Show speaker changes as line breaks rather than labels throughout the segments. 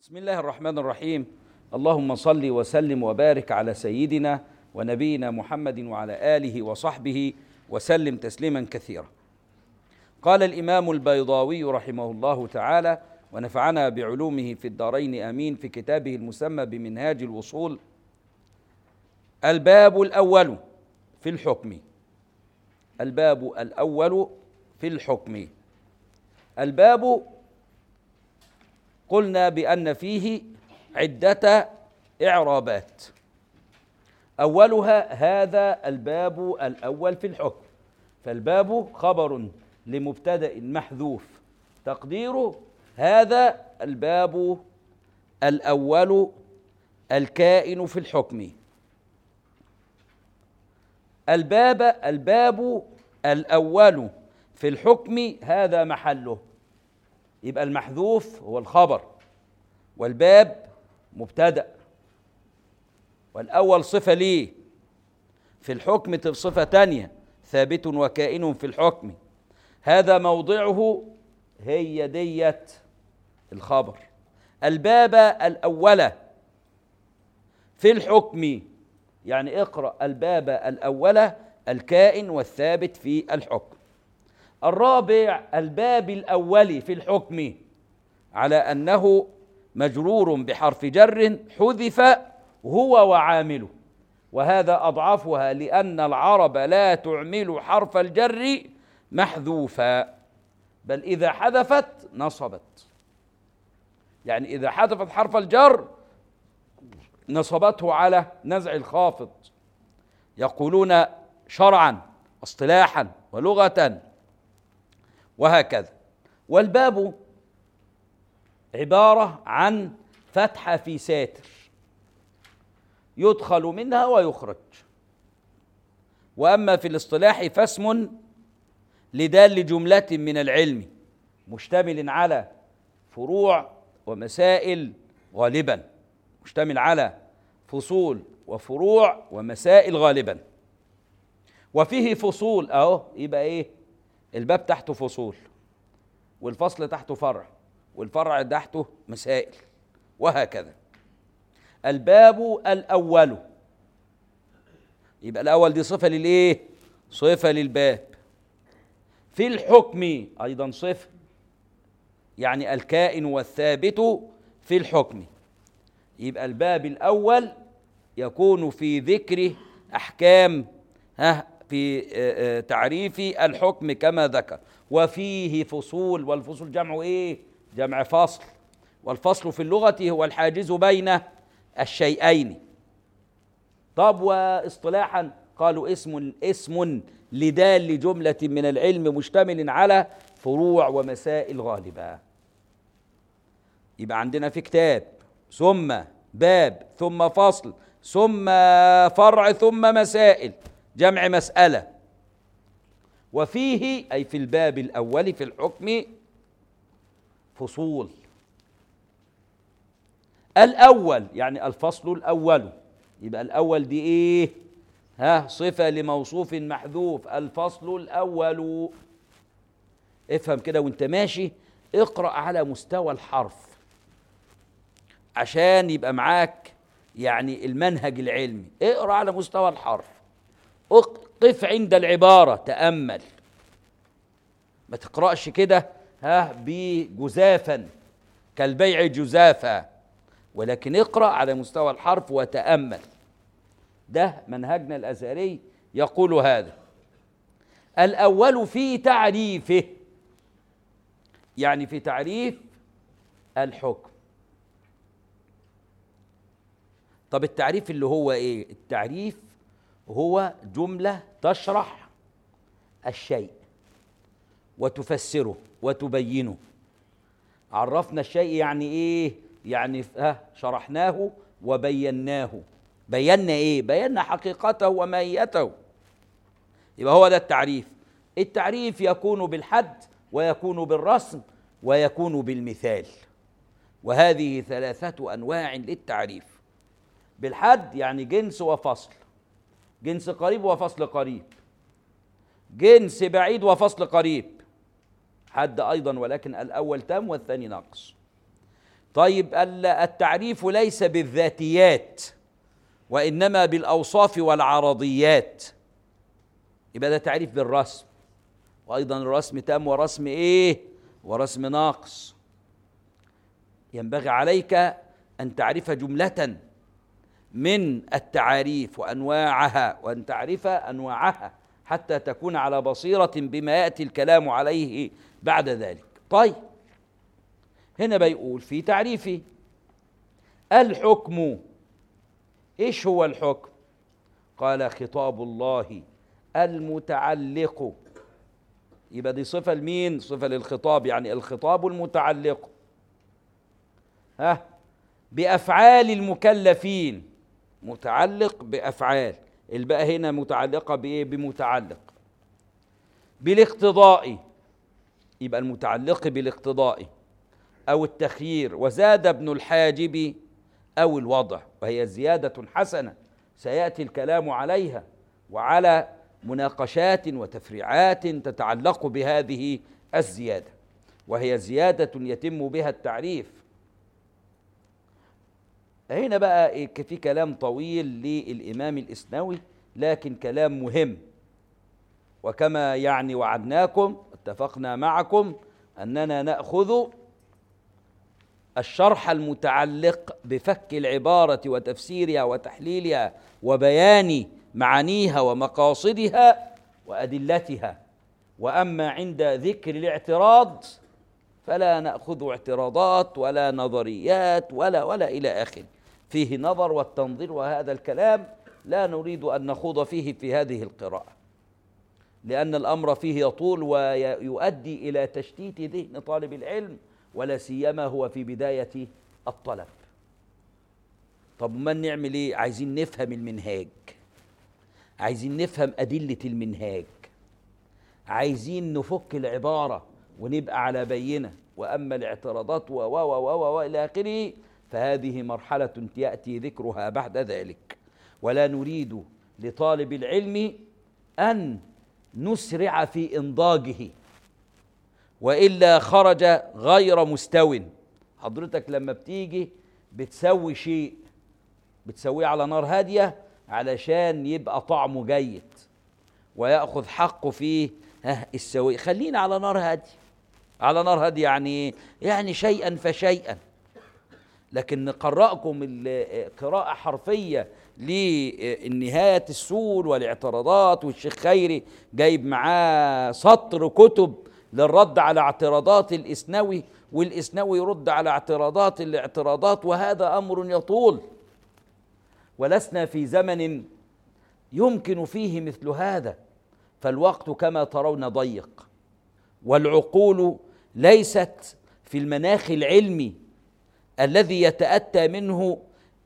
بسم الله الرحمن الرحيم اللهم صل وسلم وبارك على سيدنا ونبينا محمد وعلى اله وصحبه وسلم تسليما كثيرا قال الامام البيضاوي رحمه الله تعالى ونفعنا بعلومه في الدارين امين في كتابه المسمى بمنهاج الوصول الباب الاول في الحكم الباب الاول في الحكم الباب قلنا بان فيه عده اعرابات اولها هذا الباب الاول في الحكم فالباب خبر لمبتدا محذوف تقديره هذا الباب الاول الكائن في الحكم الباب الباب الاول في الحكم هذا محله يبقى المحذوف هو الخبر والباب مبتدا والاول صفه ليه في الحكم صفه تانية ثابت وكائن في الحكم هذا موضعه هي ديت الخبر الباب الاول في الحكم يعني اقرا الباب الاول الكائن والثابت في الحكم الرابع الباب الاول في الحكم على انه مجرور بحرف جر حذف هو وعامله وهذا اضعفها لان العرب لا تعمل حرف الجر محذوفا بل اذا حذفت نصبت يعني اذا حذفت حرف الجر نصبته على نزع الخافض يقولون شرعا اصطلاحا ولغه وهكذا والباب عباره عن فتحه في ساتر يدخل منها ويخرج واما في الاصطلاح فاسم لدال جمله من العلم مشتمل على فروع ومسائل غالبا مشتمل على فصول وفروع ومسائل غالبا وفيه فصول اهو يبقى ايه الباب تحته فصول والفصل تحته فرع والفرع تحته مسائل وهكذا الباب الاول يبقى الاول دي صفه للايه صفه للباب في الحكم ايضا صفه يعني الكائن والثابت في الحكم يبقى الباب الاول يكون في ذكر احكام ها في تعريف الحكم كما ذكر وفيه فصول والفصول جمع ايه جمع فصل والفصل في اللغه هو الحاجز بين الشيئين طب واصطلاحا قالوا اسم اسم لدال جمله من العلم مشتمل على فروع ومسائل غالبه يبقى عندنا في كتاب ثم باب ثم فصل ثم فرع ثم مسائل جمع مسألة وفيه أي في الباب الأول في الحكم فصول الأول يعني الفصل الأول يبقى الأول دي إيه؟ ها صفة لموصوف محذوف الفصل الأول افهم كده وانت ماشي اقرأ على مستوى الحرف عشان يبقى معاك يعني المنهج العلمي اقرأ على مستوى الحرف قف عند العبارة تأمل ما تقرأش كده ها بجزافا كالبيع جزافا ولكن اقرأ على مستوى الحرف وتأمل ده منهجنا الأزهري يقول هذا الأول في تعريفه يعني في تعريف الحكم طب التعريف اللي هو ايه التعريف هو جملة تشرح الشيء وتفسره وتبينه عرفنا الشيء يعني ايه يعني ها شرحناه وبيناه بينا ايه بينا حقيقته وماهيته يبقى هو ده التعريف التعريف يكون بالحد ويكون بالرسم ويكون بالمثال وهذه ثلاثة أنواع للتعريف بالحد يعني جنس وفصل جنس قريب وفصل قريب جنس بعيد وفصل قريب حد ايضا ولكن الاول تام والثاني ناقص طيب التعريف ليس بالذاتيات وإنما بالأوصاف والعرضيات يبقى ده تعريف بالرسم وأيضا الرسم تام ورسم إيه ورسم ناقص ينبغي عليك أن تعرف جملة من التعاريف وأنواعها وأن تعرف أنواعها حتى تكون على بصيرة بما يأتي الكلام عليه بعد ذلك طيب هنا بيقول في تعريفه الحكم ايش هو الحكم قال خطاب الله المتعلق يبقى دي صفة لمين صفة للخطاب يعني الخطاب المتعلق ها بأفعال المكلفين متعلق بأفعال الباء هنا متعلقة بإيه بمتعلق بالاقتضاء يبقى المتعلق بالاقتضاء أو التخيير وزاد ابن الحاجب أو الوضع وهي زيادة حسنة سيأتي الكلام عليها وعلى مناقشات وتفريعات تتعلق بهذه الزيادة وهي زيادة يتم بها التعريف هنا بقى في كلام طويل للإمام الإسنوي لكن كلام مهم وكما يعني وعدناكم اتفقنا معكم أننا نأخذ الشرح المتعلق بفك العبارة وتفسيرها وتحليلها وبيان معانيها ومقاصدها وأدلتها وأما عند ذكر الاعتراض فلا نأخذ اعتراضات ولا نظريات ولا ولا إلى آخره فيه نظر والتنظير وهذا الكلام لا نريد أن نخوض فيه في هذه القراءة لأن الأمر فيه يطول ويؤدي إلى تشتيت ذهن طالب العلم ولا سيما هو في بداية الطلب طب ما نعمل ايه عايزين نفهم المنهاج عايزين نفهم أدلة المنهاج عايزين نفك العبارة ونبقى على بينة وأما الاعتراضات و و و و إلى آخره فهذه مرحلة يأتي ذكرها بعد ذلك ولا نريد لطالب العلم أن نسرع في إنضاجه وإلا خرج غير مستو حضرتك لما بتيجي بتسوي شيء بتسويه على نار هادية علشان يبقى طعمه جيد ويأخذ حقه فيه ها السوي خلينا على نار هادية على نار هادية يعني يعني شيئا فشيئا لكن نقرأكم قراءة حرفية لنهاية السول والاعتراضات والشيخ خيري جايب معاه سطر كتب للرد على اعتراضات الإسنوي والإسنوي يرد على اعتراضات الاعتراضات وهذا أمر يطول ولسنا في زمن يمكن فيه مثل هذا فالوقت كما ترون ضيق والعقول ليست في المناخ العلمي الذي يتأتى منه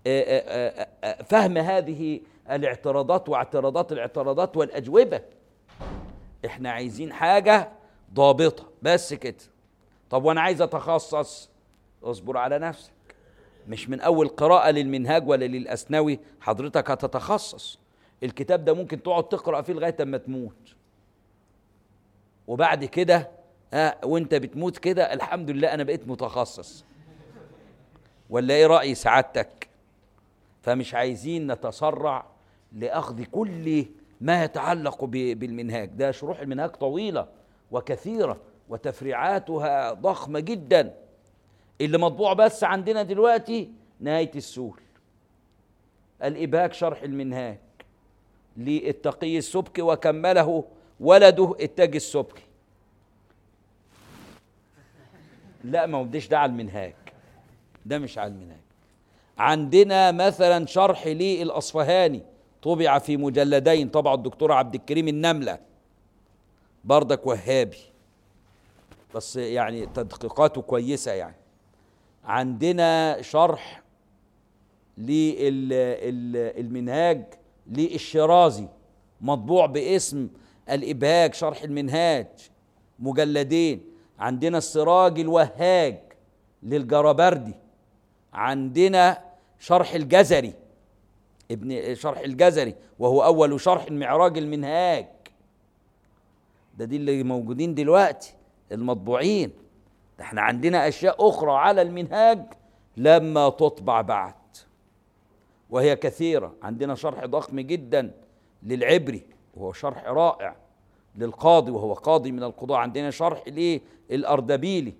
فهم هذه الاعتراضات واعتراضات الاعتراضات والأجوبة احنا عايزين حاجة ضابطة بس كده طب وانا عايز اتخصص اصبر على نفسك مش من اول قراءة للمنهاج ولا للأسنوي حضرتك هتتخصص الكتاب ده ممكن تقعد تقرأ فيه لغاية اما تموت وبعد كده ها وانت بتموت كده الحمد لله انا بقيت متخصص ولا ايه رأي سعادتك فمش عايزين نتسرع لأخذ كل ما يتعلق بالمنهاج ده شروح المنهاج طويلة وكثيرة وتفريعاتها ضخمة جدا اللي مطبوع بس عندنا دلوقتي نهاية السول الإبهاج شرح المنهاج للتقي السبكي وكمله ولده التاج السبكي لا ما بديش ده على المنهاج ده مش على المنهاج عندنا مثلا شرح للأصفهاني طبع في مجلدين طبع الدكتور عبد الكريم النملة بردك وهابي بس يعني تدقيقاته كويسة يعني عندنا شرح للمنهاج للشرازي مطبوع باسم الإبهاج شرح المنهاج مجلدين عندنا السراج الوهاج للجربردي عندنا شرح الجزري ابن شرح الجزري وهو أول شرح معراج المنهاج ده دي اللي موجودين دلوقتي المطبوعين ده احنا عندنا أشياء أخرى على المنهاج لما تطبع بعد وهي كثيرة عندنا شرح ضخم جدا للعبري وهو شرح رائع للقاضي وهو قاضي من القضاة عندنا شرح ليه الأردبيلي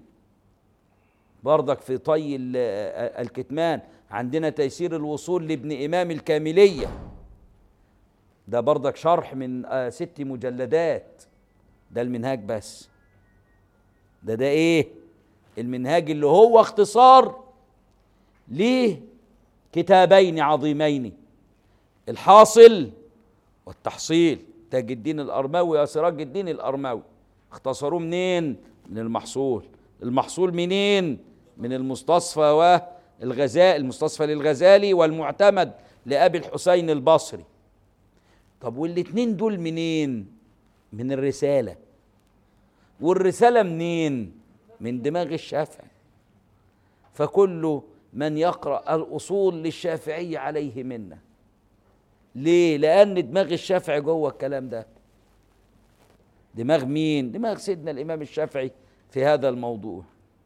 برضك في طي ال- الكتمان عندنا تيسير الوصول لابن إمام الكاملية ده برضك شرح من آه، ست مجلدات ده المنهاج بس ده ده ايه المنهاج اللي هو اختصار ليه كتابين عظيمين الحاصل والتحصيل تاج الدين الأرماوي يا سراج الدين الأرماوي اختصروه منين من المحصول المحصول منين من المستصفى والغزال المستصفى للغزالي والمعتمد لأبي الحسين البصري طب والاتنين دول منين من الرسالة والرسالة منين من دماغ الشافعي فكل من يقرأ الأصول للشافعي عليه منه ليه؟ لأن دماغ الشافعي جوه الكلام ده دماغ مين؟ دماغ سيدنا الإمام الشافعي في هذا الموضوع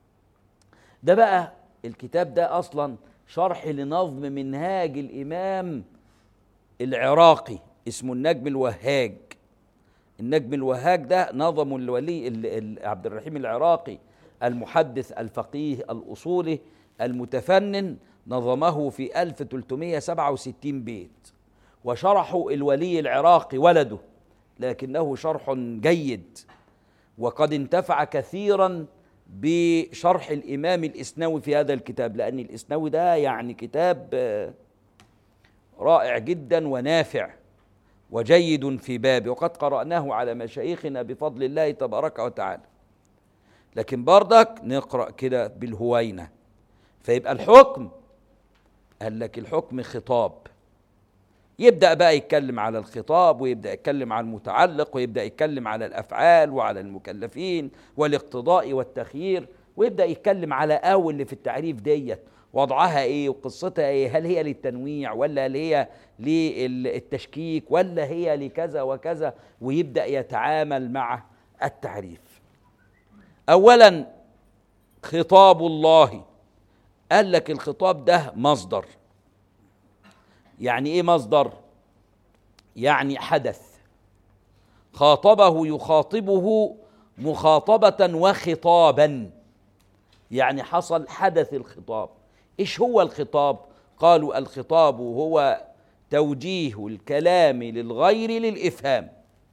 ده بقى الكتاب ده أصلا شرح لنظم منهاج الإمام العراقي اسمه النجم الوهاج النجم الوهاج ده نظم الولي ال- ال- عبد الرحيم العراقي المحدث الفقيه الأصولي المتفنن نظمه في 1367 بيت وشرحه الولي العراقي ولده لكنه شرح جيد وقد انتفع كثيرا بشرح الإمام الإسنوي في هذا الكتاب لأن الإسنوي ده يعني كتاب آه، رائع جدا ونافع وجيد في بابه وقد قرأناه على مشايخنا بفضل الله تبارك وتعالى لكن برضك نقرأ كده بالهوينة فيبقى الحكم قال لك الحكم خطاب يبدأ بقى يتكلم على الخطاب ويبدأ يتكلم على المتعلق ويبدأ يتكلم على الأفعال وعلى المكلفين والاقتضاء والتخيير ويبدأ يتكلم على أو اللي في التعريف ديت وضعها ايه وقصتها ايه هل هي للتنويع ولا هل هي للتشكيك ولا هي لكذا وكذا ويبدأ يتعامل مع التعريف أولا خطاب الله قال لك الخطاب ده مصدر يعني ايه مصدر يعني حدث خاطبه يخاطبه مخاطبة وخطابا يعني حصل حدث الخطاب ايش هو الخطاب قالوا الخطاب هو توجيه الكلام للغير للإفهام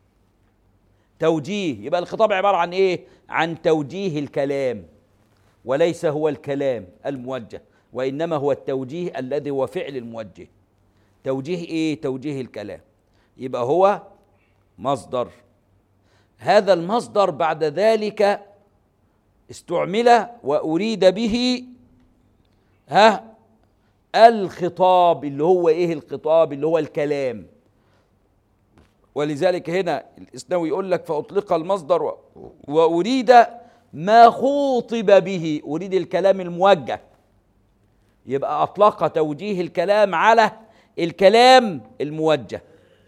توجيه يبقى الخطاب عبارة عن ايه عن توجيه الكلام وليس هو الكلام الموجه وإنما هو التوجيه الذي هو فعل الموجه توجيه ايه توجيه الكلام يبقى هو مصدر هذا المصدر بعد ذلك استعمل واريد به ها الخطاب اللي هو ايه الخطاب اللي هو الكلام ولذلك هنا الاسنوي يقول لك فاطلق المصدر و- واريد ما خوطب به اريد الكلام الموجه يبقى اطلق توجيه الكلام على الكلام الموجه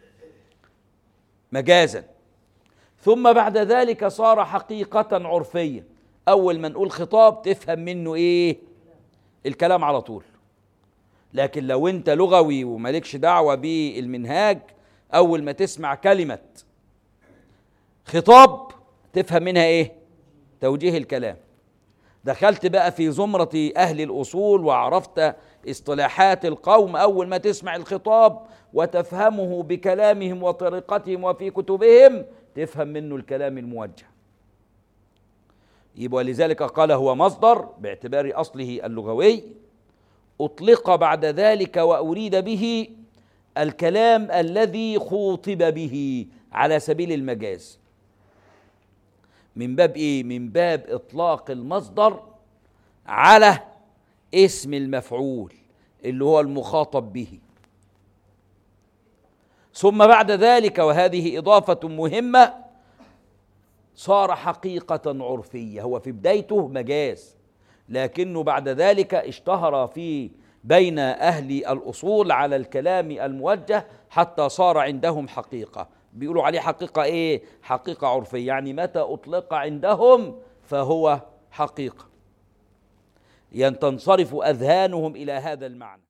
مجازا ثم بعد ذلك صار حقيقة عرفية أول ما نقول خطاب تفهم منه إيه الكلام على طول لكن لو أنت لغوي ومالكش دعوة بالمنهاج أول ما تسمع كلمة خطاب تفهم منها إيه توجيه الكلام دخلت بقى في زمرة أهل الأصول وعرفت اصطلاحات القوم أول ما تسمع الخطاب وتفهمه بكلامهم وطريقتهم وفي كتبهم تفهم منه الكلام الموجه يبقى لذلك قال هو مصدر باعتبار أصله اللغوي أطلق بعد ذلك وأريد به الكلام الذي خوطب به على سبيل المجاز من باب ايه من باب اطلاق المصدر على اسم المفعول اللي هو المخاطب به ثم بعد ذلك وهذه اضافه مهمه صار حقيقه عرفيه هو في بدايته مجاز لكنه بعد ذلك اشتهر في بين اهل الاصول على الكلام الموجه حتى صار عندهم حقيقه بيقولوا عليه حقيقه ايه حقيقه عرفيه يعني متى اطلق عندهم فهو حقيقه ين- تنصرف أذهانهم إلى هذا المعنى